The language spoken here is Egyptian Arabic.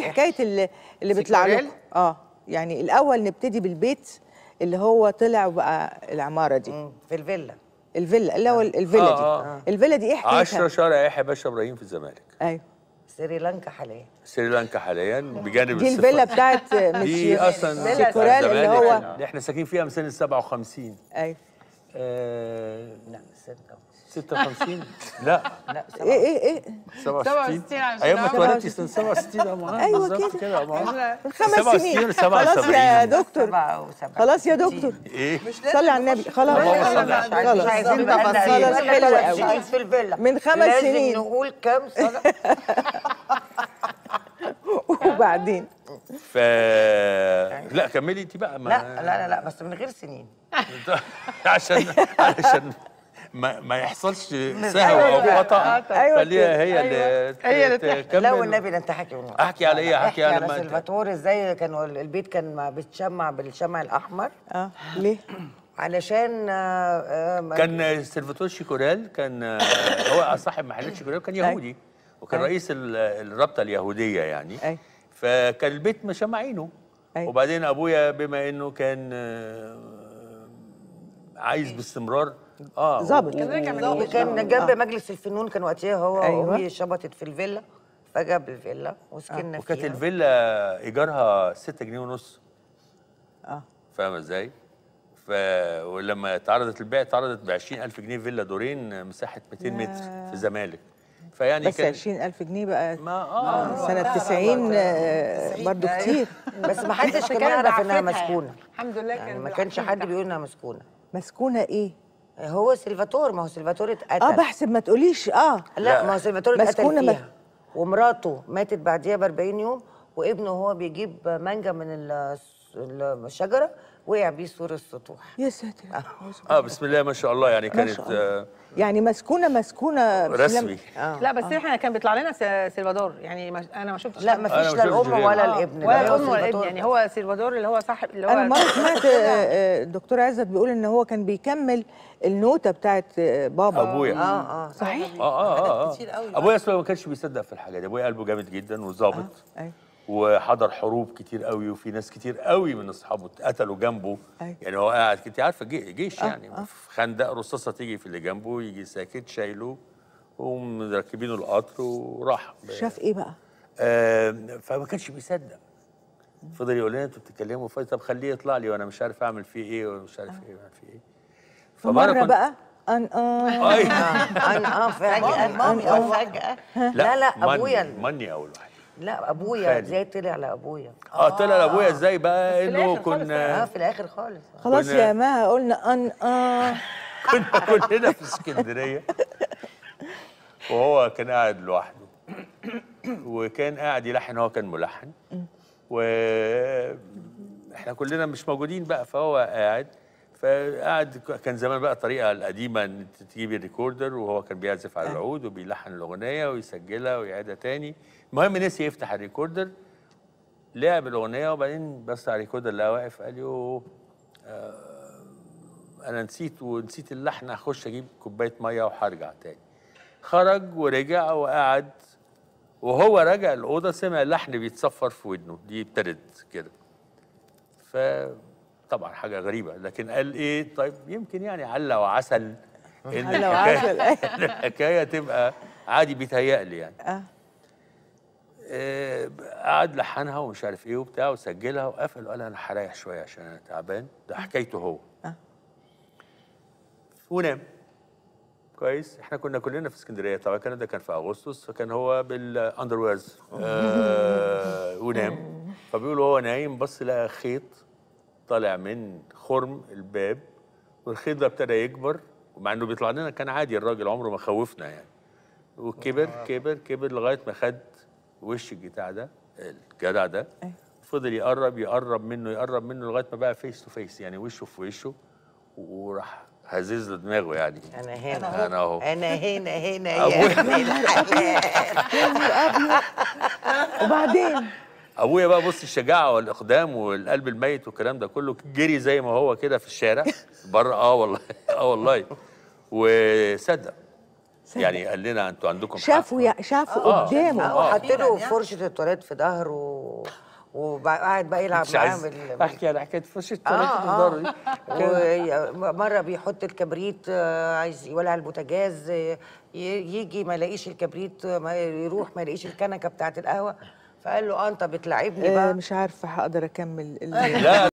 حكايه اللي, اللي بيطلع سيكوريل؟ لكم اه يعني الاول نبتدي بالبيت اللي هو طلع وبقى العماره دي مم، في الفيلا الفيلا اللي هو الفيلا دي آه، آه. الفيلا دي ايه 10 حكايتها شارع يحيى باشا ابراهيم في الزمالك ايوه سريلانكا حاليا سريلانكا حاليا بجانب دي السفارة. الفيلا بتاعت مش دي اصلا سيكورال اللي الزمالك هو اللي احنا ساكنين فيها من سنه 57 ايوه آه لا ستة 56 لا لا ايه ايه ايه 67 67 عشان ايام ما أعرف. اتولدتي سنه 67 اه معاك أيوة بالظبط كده. كده معاك. من خمس 67 سنين ولا خلاص 77 يا دكتور سبعة وسبعة خلاص يا دكتور ايه صلي على النبي خلاص اللهم صل مش على عايزين- مش خلاص عايزين بقى خلاص نقل. حلو ثلاث قوي سنين في الفيلا من خمس لازم سنين. نقول كام سنة وبعدين ف لا كملي انت بقى ما... لا لا لا لا بس من غير سنين عشان عشان ما, ما يحصلش سهو او خطا أيوة خليها كده. هي اللي هي اللي ت- تحكي. تكمل لا والنبي ده انت حكي ونوع. احكي على ايه؟ احكي احكي على على ما انت- سلفاتور ازاي كانوا البيت كان ما بيتشمع بالشمع الاحمر اه ليه علشان آه، آه، كان سلفاتور شيكورال كان آه، هو صاحب محلات شيكورال كان يهودي وكان أي. رئيس ال- الرابطه اليهوديه يعني أي. فكان البيت مشمعينه أي. وبعدين ابويا بما انه كان آه، عايز باستمرار اه ظابط. و- كان و- وكان جنب مجلس الفنون كان وقتها هو أيوة. وامي شبطت في الفيلا فجاب الفيلا وسكننا وكانت فيها الفيلا ايجارها 6 جنيه ونص اه فاهمه ازاي؟ ف ولما اتعرضت البيع اتعرضت ب 20000 جنيه فيلا دورين مساحه 200 متر في الزمالك فيعني بس كان 20000 جنيه بقى ما اه سنة 90 آه، برضو كتير بس ما حدش بس كان كانت يعرف انها بعفتها مسكونه يعني. الحمد لله يعني كان ما كانش حد بيقول انها مسكونه مسكونة ايه؟ هو سلفاتور ما هو سلفاتور اتقتل اه بحسب ما تقوليش اه لا, لا. ما هو سلفاتور اتقتل مسكونة فيها مس- ومراته ماتت بعديها ب 40 يوم وابنه وهو بيجيب مانجا من ال- الشجره وقع بيه سور السطوح يا ساتر اه بسم الله ما شاء الله يعني ما كانت شاء الله. آه يعني مسكونة مسكونة مش رسمي لم- لا بس احنا كان بيطلع لنا س- سلفادور يعني ما انا ما شفتش لا حد. ما أنا فيش ما لا شفتش الام غيره. ولا آه، الابن ولا ده هو الام ولا الابن سلفاتور. يعني هو سلفادور اللي هو صاحب اللي هو انا مرة سمعت آه، آه، الدكتور عزت بيقول ان هو كان بيكمل النوتة بتاعت آه، بابا ابويا اه اه صحيح؟ اه اه اه, كتير آه. قوي ابويا اصلا ما كانش بيصدق في الحاجه دي ابويا قلبه جامد جدا وظابط ايوه وحضر حروب كتير قوي وفي ناس كتير قوي من اصحابه اتقتلوا جنبه أيوة. يعني هو قاعد انت عارفه جي- جيش آه، يعني آه. في خندق رصاصه تيجي في اللي جنبه يجي ساكت شايله ومركبينه القطر وراح شاف ايه بقى؟ آه فما كانش بيصدق فضل يقول لنا انتوا بتتكلموا فاي طب خليه يطلع لي وانا مش عارف اعمل فيه ايه ومش عارف ايه واعمل فيه ايه فمرة كنت- بقى ان اه أي. انا اه فجاه مامي آه، أو فجاه لا لا مني- ابويا مني اول واحد لا ابويا خالي. ازاي طلع لابويا اه طلع لابويا ازاي بقى في انه الآخر خالص اه كنا في الاخر خالص خلاص كنا- يا مها قلنا ان اه كنا كلنا في اسكندريه وهو كان قاعد لوحده وكان قاعد يلحن هو كان ملحن و احنا كلنا مش موجودين بقى فهو قاعد فقعد كان زمان بقى الطريقه القديمه ان انت تجيبي الريكوردر وهو كان بيعزف على العود وبيلحن الاغنيه ويسجلها ويعيدها تاني المهم نسي يفتح الريكوردر لعب الاغنيه وبعدين بص على الريكوردر لقى واقف قال له انا نسيت ونسيت اللحن اخش اجيب كوبايه ميه وهرجع تاني خرج ورجع وقعد وهو راجع الاوضه سمع اللحن بيتصفر في ودنه دي ابتدت كده فطبعا حاجه غريبه لكن قال ايه طيب يمكن يعني عل وعسل ان عل الحكايه وعسل. الحكايه تبقى عادي بيتهيألي يعني اه آه، قعد لحنها ومش عارف ايه وبتاع وسجلها وقفل وقال انا هريح شويه عشان انا تعبان ده حكايته هو آه. ونام كويس احنا كنا كلنا في اسكندريه طبعا الكلام ده كان في اغسطس فكان هو بالاندرويرز آه ونام فبيقول هو نايم بص لقى خيط طالع من خرم الباب والخيط ده ابتدى يكبر ومع انه بيطلع لنا كان عادي الراجل عمره ما خوفنا يعني وكبر كبر كبر لغايه ما خد وش الجدع ده الجدع ده أيوة. فضل يقرب يقرب منه يقرب منه لغايه ما بقى فيس تو فيس يعني وشه في وشه وراح هزز له دماغه يعني انا هنا انا اهو انا هنا هنا يا أبويا. ابن الحلال وبعدين ابويا بقى بص الشجاعه والاقدام والقلب الميت والكلام ده كله جري زي ما هو كده في الشارع بره اه والله اه والله وصدق يعني قال لنا انتوا عندكم حق. شافوا يا شافوا آه. قدامه اه وحط له فرشه التواليت في ظهره وقاعد بقى يلعب مش معاه عايز بال- احكي على حكايه فرشه اه التواليت في الدار دي اه ومره بيحط الكبريت آه، عايز يولع البوتاجاز آه، ي- يجي ما يلاقيش الكبريت آه، ما يروح ما يلاقيش الكنكه بتاعت القهوه فقال له اه انت بتلعبني آه بقى مش عارفه هقدر اكمل ال- لا